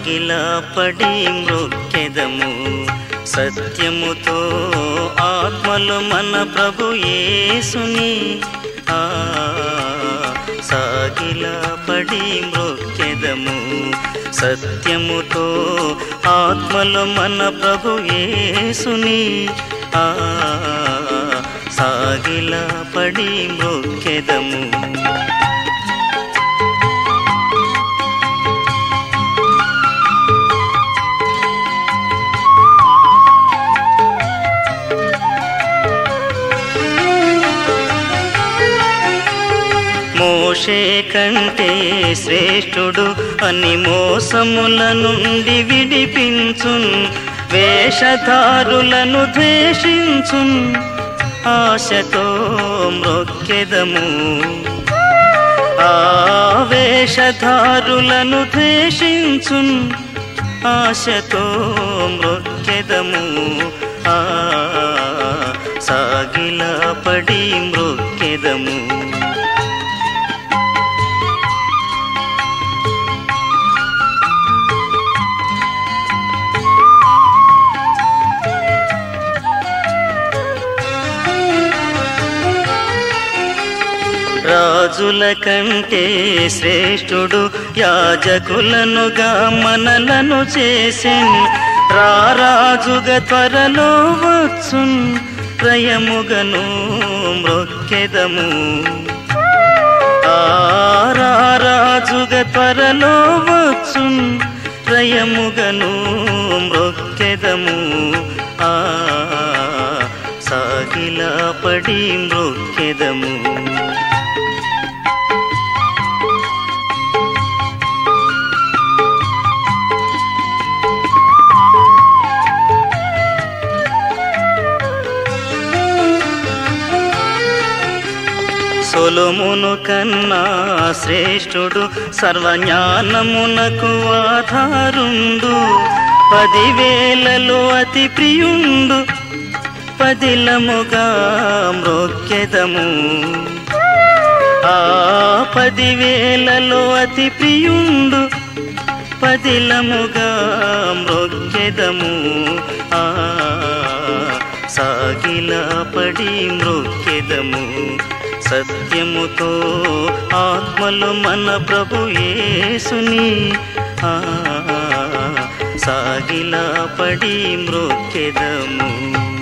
సాగిలా పడి మృక్కెదము సత్యముతో ఆత్మలు మన ప్రభు యేసుని ఆ సాగిలా పడి మృక్కెదము సత్యముతో ఆత్మలు మన ప్రభు యేసుని ఆ సాగిలా పడి మృక్కెదము మోషే కంటే శ్రేష్ఠుడు అని మోసముల నుండి విడిపించున్ వేషధారులను ద్వేషించున్ ఆశతో మ్రొక్కెదము ఆ వేషధారులను ద్వేషించున్ ఆశతో మృక్కెదము ఆ సాగిలా పడి మృక్కెదము రాజుల కంటే శ్రేష్ఠుడు యాజకులనుగా మనలను చేసెన్ రారాజుగా త్వరలో వచ్చున్ ప్రయముగను మ్రొక్కెదము ఆరాజుగా త్వరలో వచ్చున్ ప్రయముగను మ్రొక్కెదము ఆ సాగిలా పడి మృక్కెదము సొలమును కన్నా శ్రేష్ఠుడు సర్వజ్ఞానమునకు ఆధారుండు పదివేలలో అతి ప్రియుండు పదిలముగా మ్రొక్కెదము ఆ పదివేలలో అతి ప్రియుండు పదిలముగా మ్రొక్కెదము ఆ సాగిలా పడి మృక్కెదము సత్యముతో ఆత్మలు మన ప్రభు యేసుని ఆ సాగిలా పడి మృక్కెదము